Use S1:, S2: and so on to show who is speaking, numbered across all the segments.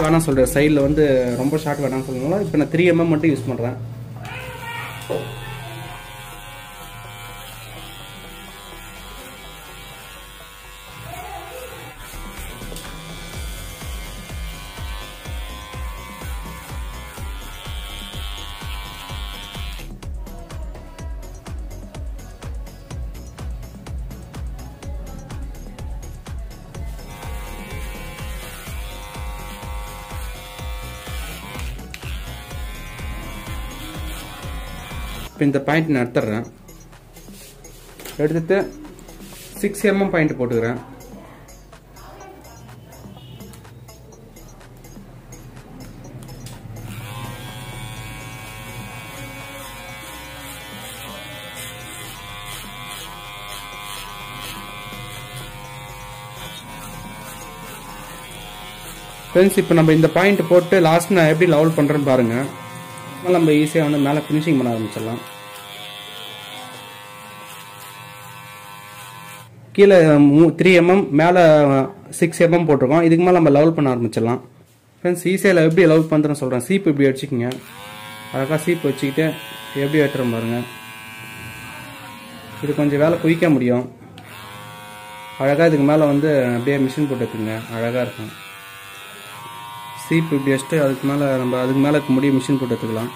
S1: வேணாம் சொல்கிறேன் சைடில் வந்து ரொம்ப ஷார்ட் வேணாம்னு சொல்லணும் இப்போ நான் த்ரீ எம்எம் மட்டும் யூஸ் பண்ணுறேன் இப்போ இந்த பாயிண்ட் நான் எடுத்துடுறேன் எடுத்துட்டு சிக்ஸ் எம்எம் பாயிண்ட் போட்டுக்கிறேன் ஃப்ரெண்ட்ஸ் இப்போ நம்ம இந்த பாயிண்ட் போட்டு லாஸ்ட் நான் எப்படி லெவல் பண்ணுறேன்னு பாருங்க அதனால நம்ம ஈஸியாக வந்து மேலே ஃபினிஷிங் பண்ண ஆரம்பிச்சிடலாம் கீழே த்ரீ எம்எம் மேலே சிக்ஸ் எம்எம் போட்டிருக்கோம் இதுக்கு மேலே நம்ம லெவல் பண்ண ஆரம்பிச்சிடலாம் ஃப்ரெண்ட்ஸ் ஈஸியாக எப்படி லெவல் பண்ணுறேன்னு சொல்கிறேன் சீப்பு இப்படி வச்சுக்கோங்க அழகாக சீப்பு வச்சுக்கிட்டு எப்படி வெட்டுறோம் பாருங்க இது கொஞ்சம் வேலை குயிக்க முடியும் அழகாக இதுக்கு மேலே வந்து அப்படியே மிஷின் போட்டு எடுத்துங்க அழகாக இருக்கும் சீப் இப்படி வச்சுட்டு அதுக்கு மேலே நம்ம அதுக்கு மேலே முடிய மிஷின் போட்டு எடுத்துக்கலாம்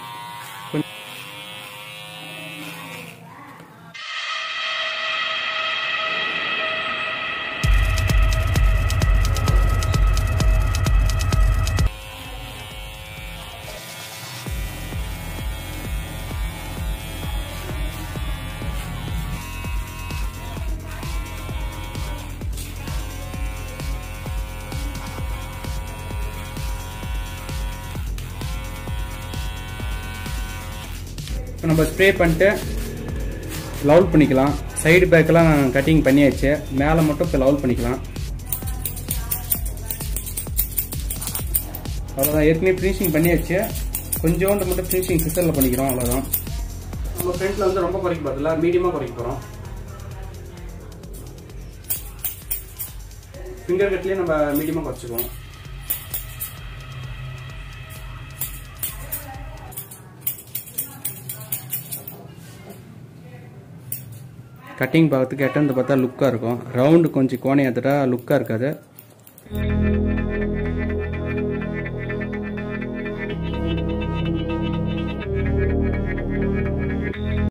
S1: இப்போ நம்ம ஸ்ப்ரே பண்ணிட்டு லவுல் பண்ணிக்கலாம் சைடு பேக்கெல்லாம் கட்டிங் பண்ணியாச்சு மேலே மட்டும் இப்போ லவுல் பண்ணிக்கலாம் அவ்வளோதான் ஏற்கனவே ஃபினிஷிங் பண்ணியாச்சு கொஞ்சோண்டு மட்டும் ஃபினிஷிங் சிசரில் பண்ணிக்கிறோம் அவ்வளோதான் நம்ம ஃப்ரண்ட்டில் வந்து ரொம்ப குறைக்க பார்த்துல மீடியமாக குறைக்க போகிறோம் ஃபிங்கர் கட்லேயே நம்ம மீடியமாக குறைச்சிக்குவோம் கட்டிங் பார்க்கறதுக்கு எட்டந்து பார்த்தா லுக்காக இருக்கும் ரவுண்டு கொஞ்சம் கோணையாத்துட்டா லுக்காக இருக்காது